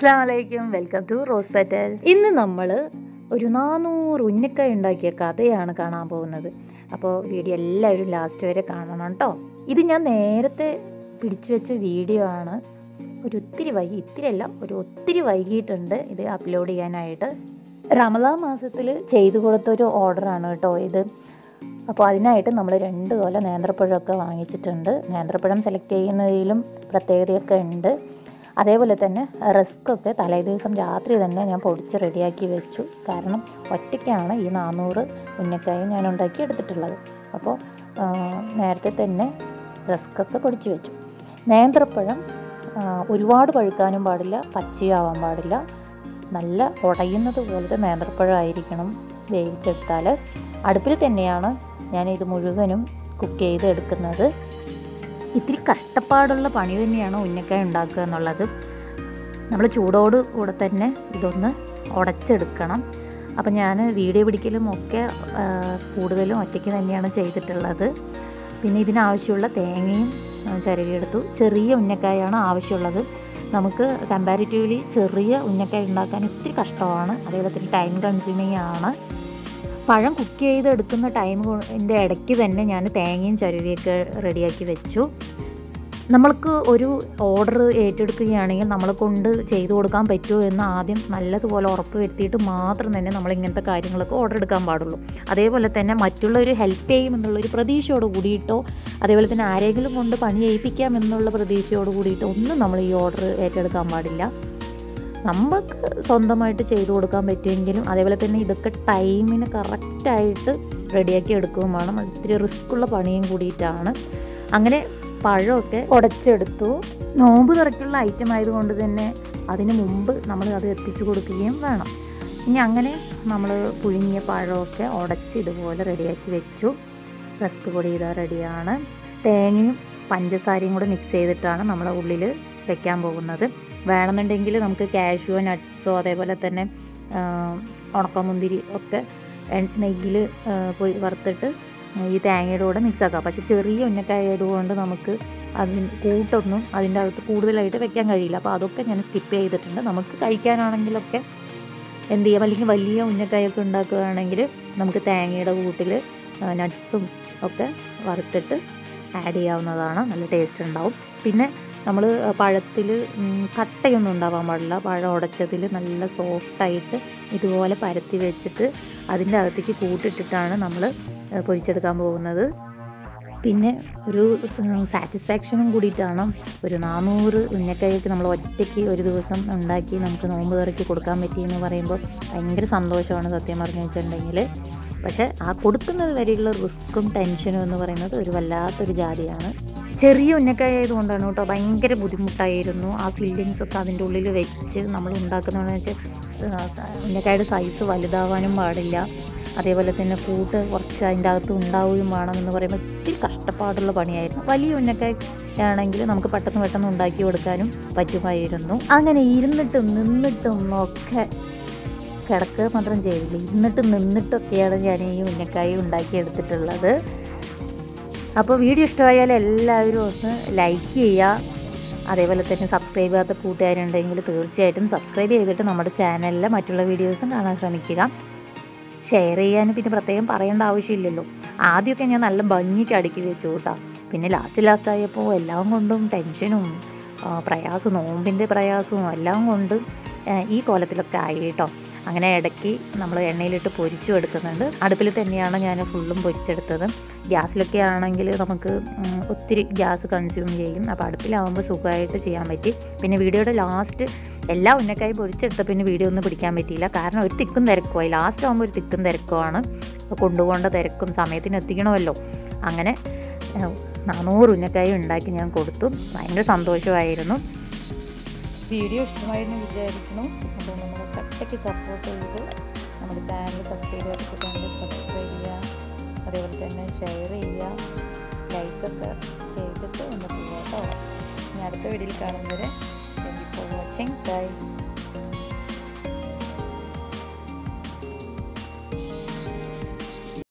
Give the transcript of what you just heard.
അസ്സാം വലൈക്കും welcome to rose petal ഇന്ന് നമ്മൾ ഒരു നാനൂറ് ഉന്നക്കായ ഉണ്ടാക്കിയ കഥയാണ് കാണാൻ പോകുന്നത് അപ്പോൾ വീഡിയോ എല്ലാവരും ലാസ്റ്റ് വരെ കാണണം കേട്ടോ ഇത് ഞാൻ നേരത്തെ പിടിച്ചു വെച്ച വീഡിയോ ആണ് ഒരു ഒത്തിരി വൈകി ഇത്തിരി അല്ല ഒരു ഒത്തിരി വൈകിയിട്ടുണ്ട് ഇത് അപ്ലോഡ് ചെയ്യാനായിട്ട് റമദാൻ മാസത്തിൽ ചെയ്തു കൊടുത്തൊരു ഓർഡറാണ് കേട്ടോ ഇത് അപ്പോൾ അതിനായിട്ട് നമ്മൾ രണ്ട് കൊല നേന്ത്രപ്പഴമൊക്കെ വാങ്ങിച്ചിട്ടുണ്ട് നേന്ത്രപ്പഴം സെലക്ട് ചെയ്യുന്നതിലും പ്രത്യേകതയൊക്കെ ഉണ്ട് അതേപോലെ തന്നെ റിസ്ക് ഒക്കെ തലേ ദിവസം രാത്രി തന്നെ ഞാൻ പൊടിച്ച് റെഡിയാക്കി വെച്ചു കാരണം ഒറ്റയ്ക്കാണ് ഈ നാനൂറ് ഉന്നക്കായ ഞാൻ ഉണ്ടാക്കി എടുത്തിട്ടുള്ളത് അപ്പോൾ ആ, നേരത്തെ തന്നെ റിസ്ക് ഒക്കെ പൊടിച്ച് വെച്ചു നേന്ത്രപ്പഴം ആ, ഒരുപാട് പഴുക്കാനും പാടില്ല പച്ചയാവാൻ പാടില്ല നല്ല ഉടയുന്നത് പോലത്തെ നേന്ത്രപ്പഴമായിരിക്കണം വേവിച്ചെടുത്താൽ അടുപ്പിൽ തന്നെയാണ് ഞാൻ ഇത് മുഴുവനും കുക്ക് ചെയ്ത് എടുക്കുന്നത് ഇത്തിരി കഷ്ടപ്പാടുള്ള പണി തന്നെയാണ് ഉന്നക്കായ ഉണ്ടാക്കുക എന്നുള്ളത് നമ്മൾ ചൂടോട് കൂടെ തന്നെ ഇതൊന്ന് ഉടച്ചെടുക്കണം അപ്പം ഞാൻ വീഡിയോ പിടിക്കലും ഒക്കെ ആ, കൂടുതലും ഒറ്റയ്ക്ക് തന്നെയാണ് ചെയ്തിട്ടുള്ളത് പിന്നെ ഇതിനാവശ്യമുള്ള തേങ്ങയും ആ, ചിരകിയെടുത്തു ചെറിയ ഉന്നക്കായാണ് ആവശ്യമുള്ളത് നമുക്ക് കമ്പാരിറ്റീവ്ലി ചെറിയ ഉന്നക്കായ ഉണ്ടാക്കാൻ ഇത്തിരി കഷ്ടമാണ് അതേപോലെ തന്നെ ടൈം കൺസ്യൂമിങ് ആണ് പഴം കുക്ക് ചെയ്തെടുക്കുന്ന ടൈമിൻ്റെ ഇടയ്ക്ക് തന്നെ ഞാൻ തേങ്ങയും ചരുവിയൊക്കെ റെഡിയാക്കി വെച്ചു നമ്മൾക്ക് ഒരു ഓർഡർ ഏറ്റെടുക്കുകയാണെങ്കിൽ നമ്മളെ കൊണ്ട് ചെയ്തു കൊടുക്കാൻ പറ്റുമോ എന്ന് ആദ്യം നല്ലതുപോലെ ഉറപ്പ് വരുത്തിയിട്ട് മാത്രം തന്നെ നമ്മൾ ഇങ്ങനത്തെ കാര്യങ്ങളൊക്കെ ഓർഡർ എടുക്കാൻ പാടുള്ളൂ അതേപോലെ തന്നെ മറ്റുള്ളവർ ഹെൽപ്പ് ചെയ്യും എന്നുള്ളൊരു പ്രതീക്ഷയോട് കൂടിയിട്ടോ അതേപോലെ തന്നെ ആരെങ്കിലും കൊണ്ട് പണി ചെയ്യിപ്പിക്കാം എന്നുള്ള പ്രതീക്ഷയോട് കൂടിയിട്ടോ ഒന്നും നമ്മൾ ഈ ഓർഡർ ഏറ്റെടുക്കാൻ പാടില്ല നമുക്ക് സ്വന്തമായിട്ട് ചെയ്തു കൊടുക്കാൻ പറ്റുമെങ്കിലും അതേപോലെ തന്നെ ഇതൊക്കെ ടൈമിന് കറക്റ്റായിട്ട് റെഡിയാക്കി എടുക്കുകയും വേണം അത് ഇത്തിരി റിസ്ക്കുള്ള പണിയും കൂടിയിട്ടാണ് അങ്ങനെ പഴമൊക്കെ ഉടച്ചെടുത്തു നോമ്പ് തുറക്കുള്ള ഐറ്റം ആയതുകൊണ്ട് തന്നെ അതിന് മുമ്പ് നമ്മൾ അത് എത്തിച്ചു കൊടുക്കുകയും വേണം ഇനി അങ്ങനെ നമ്മൾ പുഴുങ്ങിയ പഴമൊക്കെ ഉടച്ച് ഇതുപോലെ റെഡിയാക്കി വെച്ചു റസ്ക് പൊടി ഇതാ റെഡിയാണ് തേങ്ങയും പഞ്ചസാരയും കൂടെ മിക്സ് ചെയ്തിട്ടാണ് നമ്മൾ ഉള്ളിൽ വെക്കാൻ പോകുന്നത് വേണമെന്നുണ്ടെങ്കിൽ നമുക്ക് കാഷ്യോ നട്ട്സോ അതേപോലെ തന്നെ ആ, ഉണക്കമുന്തിരി ഒക്കെ നെയ്യിൽ പോയി വറുത്തിട്ട് ഈ തേങ്ങയുടെ കൂടെ മിക്സ് ആക്കാം പക്ഷെ ചെറിയ ഉന്നക്കായ ആയതുകൊണ്ട് നമുക്ക് അതിന് കൂട്ടൊന്നും അതിൻ്റെ അകത്ത് കൂടുതലായിട്ട് വെക്കാൻ കഴിയില്ല അപ്പോൾ അതൊക്കെ ഞാൻ സ്കിപ്പ് ചെയ്തിട്ടുണ്ട് നമുക്ക് കഴിക്കാനാണെങ്കിലൊക്കെ എന്ത് ചെയ്യാം അല്ലെങ്കിൽ വലിയ ഉന്നക്കായൊക്കെ ഉണ്ടാക്കുകയാണെങ്കിൽ നമുക്ക് തേങ്ങയുടെ കൂട്ടിൽ നട്ട്സും ഒക്കെ വറുത്തിട്ട് ആഡ് ചെയ്യാവുന്നതാണ് നല്ല ടേസ്റ്റ് ഉണ്ടാവും പിന്നെ നമ്മൾ പഴത്തിൽ കട്ടയൊന്നും ഉണ്ടാവാൻ പാടില്ല പഴം ഉടച്ചതിൽ നല്ല സോഫ്റ്റായിട്ട് ഇതുപോലെ പരത്തി വെച്ചിട്ട് അതിൻ്റെ അകത്തേക്ക് കൂട്ടിട്ടിട്ടാണ് നമ്മൾ പൊരിച്ചെടുക്കാൻ പോകുന്നത് പിന്നെ ഒരു സാറ്റിസ്ഫാക്ഷനും കൂടിയിട്ടാണ് ഒരു നാനൂറ് ഉന്നക്കായൊക്കെ നമ്മൾ ഒറ്റയ്ക്ക് ഒരു ദിവസം ഉണ്ടാക്കി നമുക്ക് നോമ്പ് കറിക്ക് കൊടുക്കാൻ പറ്റിയെന്ന് പറയുമ്പോൾ ഭയങ്കര സന്തോഷമാണ് സത്യം പറഞ്ഞു വെച്ചിട്ടുണ്ടെങ്കിൽ പക്ഷേ ആ കൊടുക്കുന്നത് വരെയുള്ള റിസ്ക്കും ടെൻഷനും എന്ന് പറയുന്നത് ഒരു വല്ലാത്തൊരു ജാതിയാണ് ചെറിയ ഉന്നക്കായ ആയതുകൊണ്ടാണ് കേട്ടോ ഭയങ്കര ബുദ്ധിമുട്ടായിരുന്നു ആ ഫില്ലിങ്സ് ഒക്കെ അതിൻ്റെ ഉള്ളിൽ വെച്ച് നമ്മൾ ഉണ്ടാക്കുന്നതെന്ന് വെച്ചാൽ ഉന്നക്കായുടെ സൈസ് വലുതാവാനും പാടില്ല അതേപോലെ തന്നെ കൂട്ട് കുറച്ച് അതിൻ്റെ അകത്ത് ഉണ്ടാവുകയും വേണം എന്ന് പറയുമ്പോൾ ഇത്തിരി കഷ്ടപ്പാടുള്ള പണിയായിരുന്നു വലിയ ഉന്നക്കായ ആണെങ്കിൽ നമുക്ക് പെട്ടെന്ന് പെട്ടെന്ന് ഉണ്ടാക്കി കൊടുക്കാനും പറ്റുമായിരുന്നു അങ്ങനെ ഇരുന്നിട്ടും നിന്നിട്ടും ഒക്കെ കിടക്കുക മാത്രം ചെയ്തില്ല ഇരുന്നിട്ടും നിന്നിട്ടൊക്കെയാണ് ഞാൻ ഈ ഉന്നക്കായ ഉണ്ടാക്കിയെടുത്തിട്ടുള്ളത് അപ്പോൾ വീഡിയോ ഇഷ്ടമായാൽ എല്ലാവരും ഒന്ന് ലൈക്ക് ചെയ്യുക അതേപോലെ തന്നെ സബ്സ്ക്രൈബ് ചെയ്യാത്ത കൂട്ടുകാരുണ്ടെങ്കിൽ തീർച്ചയായിട്ടും സബ്സ്ക്രൈബ് ചെയ്തിട്ട് നമ്മുടെ ചാനലിലെ മറ്റുള്ള വീഡിയോസും കാണാൻ ശ്രമിക്കുക ഷെയർ ചെയ്യാൻ പിന്നെ പ്രത്യേകം പറയേണ്ട ആവശ്യമില്ലല്ലോ ആദ്യമൊക്കെ ഞാൻ നല്ല ഭംഗിക്ക് അടുക്കി വെച്ചു കേട്ടോ പിന്നെ ലാസ്റ്റ് ലാസ്റ്റ് ആയപ്പോൾ എല്ലാം കൊണ്ടും ടെൻഷനും ആ, പ്രയാസവും നോമ്പിൻ്റെ പ്രയാസവും എല്ലാം കൊണ്ട് ആ, ഈ കോലത്തിലൊക്കെ ആയി കേട്ടോ അങ്ങനെ ഇടയ്ക്ക് നമ്മൾ എണ്ണയിലിട്ട് പൊരിച്ചു എടുക്കുന്നുണ്ട് അടുപ്പിൽ തന്നെയാണ് ഞാൻ ഫുള്ളും പൊരിച്ചെടുത്തത് ഗ്യാസിലൊക്കെ ആണെങ്കിൽ നമുക്ക് ഉം, ഒത്തിരി ഗ്യാസ് കൺസ്യൂം ചെയ്യും അപ്പോൾ അടുപ്പിലാവുമ്പോൾ സുഖമായിട്ട് ചെയ്യാൻ പറ്റി പിന്നെ വീഡിയോയുടെ ലാസ്റ്റ് എല്ലാ ഉന്നക്കായും പൊരിച്ചെടുത്ത പിന്നെ വീഡിയോ ഒന്നും പിടിക്കാൻ പറ്റിയില്ല കാരണം ഒരു തിക്കും തിരക്കുമായി ലാസ്റ്റ് ആകുമ്പോൾ ഒരു തിക്കും തിരക്കുമാണ് അപ്പോൾ കൊണ്ടുപോകേണ്ട തിരക്കും സമയത്തിന് എത്തിക്കണമല്ലോ അങ്ങനെ ഏഹ്, നാനൂറ് ഉന്നക്കായ ഉണ്ടാക്കി ഞാൻ കൊടുത്തു ഭയങ്കര സന്തോഷമായിരുന്നു വീഡിയോ ഇഷ്ടമായിരുന്നു വിചാരിക്കുന്നു അപ്പോൾ നമ്മൾ കട്ടയ്ക്ക് സപ്പോർട്ട് ചെയ്ത് നമ്മുടെ ചാനൽ സബ്സ്ക്രൈബ് ചെയ്തിട്ടുണ്ട് സബ്സ്ക്രൈബ് ചെയ്യുക അതേപോലെ തന്നെ ഷെയർ ചെയ്യുക ലൈക്കൊക്കെ ചെയ്തിട്ട് ഒന്ന് പോകാം കേട്ടോ ഇനി അടുത്ത വീഡിയോയിൽ കാണുന്നവരെ thank you for watching by